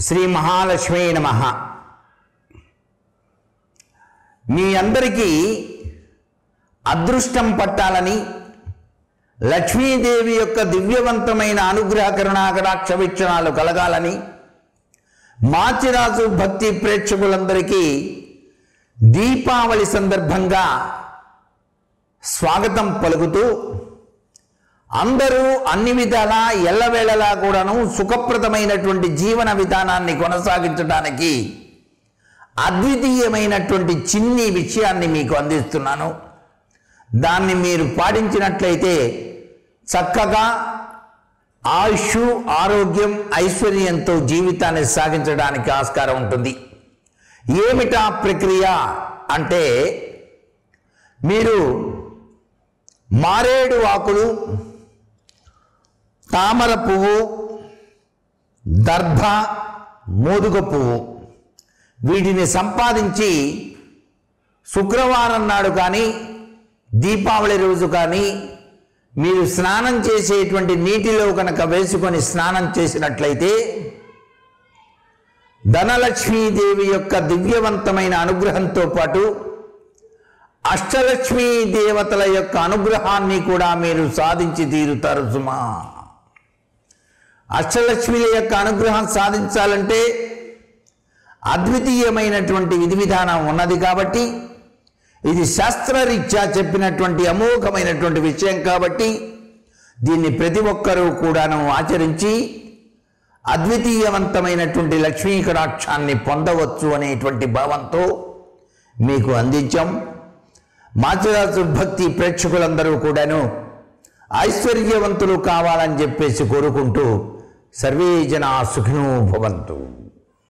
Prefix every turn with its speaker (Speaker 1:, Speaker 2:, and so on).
Speaker 1: శ్రీ మహాలక్ష్మీ నమ మీ అందరికీ అదృష్టం పట్టాలని లక్ష్మీదేవి యొక్క దివ్యవంతమైన అనుగ్రహ కరుణాకటాక్ష వీక్షణాలు కలగాలని మాచిరాజు భక్తి ప్రేక్షకులందరికీ దీపావళి సందర్భంగా స్వాగతం పలుకుతూ అందరూ అన్ని విధాలా ఎల్లవేళలా కూడాను సుఖప్రదమైనటువంటి జీవన విధానాన్ని కొనసాగించడానికి అద్వితీయమైనటువంటి చిన్ని విషయాన్ని మీకు అందిస్తున్నాను దాన్ని మీరు పాటించినట్లయితే చక్కగా ఆయుష్ ఆరోగ్యం ఐశ్వర్యంతో జీవితాన్ని సాగించడానికి ఆస్కారం ఉంటుంది ఏమిటా ప్రక్రియ అంటే మీరు మారేడు ఆకులు తామర పువ్వు దర్భ మోదుగ పువ్వు వీటిని సంపాదించి శుక్రవారం నాడు కానీ దీపావళి రోజు కానీ మీరు స్నానం చేసేటువంటి నీటిలో కనుక వేసుకొని స్నానం చేసినట్లయితే ధనలక్ష్మీదేవి యొక్క దివ్యవంతమైన అనుగ్రహంతో పాటు అష్టలక్ష్మీ దేవతల యొక్క అనుగ్రహాన్ని కూడా మీరు సాధించి తీరుతారు సుమా అష్టలక్ష్మిల యొక్క అనుగ్రహం సాధించాలంటే అద్వితీయమైనటువంటి విధి విధానం ఉన్నది కాబట్టి ఇది శాస్త్రరీత్యా చెప్పినటువంటి అమోఘమైనటువంటి విషయం కాబట్టి దీన్ని ప్రతి ఒక్కరూ కూడాను ఆచరించి అద్వితీయవంతమైనటువంటి లక్ష్మీ కటాక్షాన్ని పొందవచ్చు అనేటువంటి భావంతో మీకు అందించాం మాచిరాజు భక్తి ప్రేక్షకులందరూ కూడాను ఐశ్వర్యవంతులు కావాలని చెప్పేసి కోరుకుంటూ సర్వే జనా సుఖినో భవంతు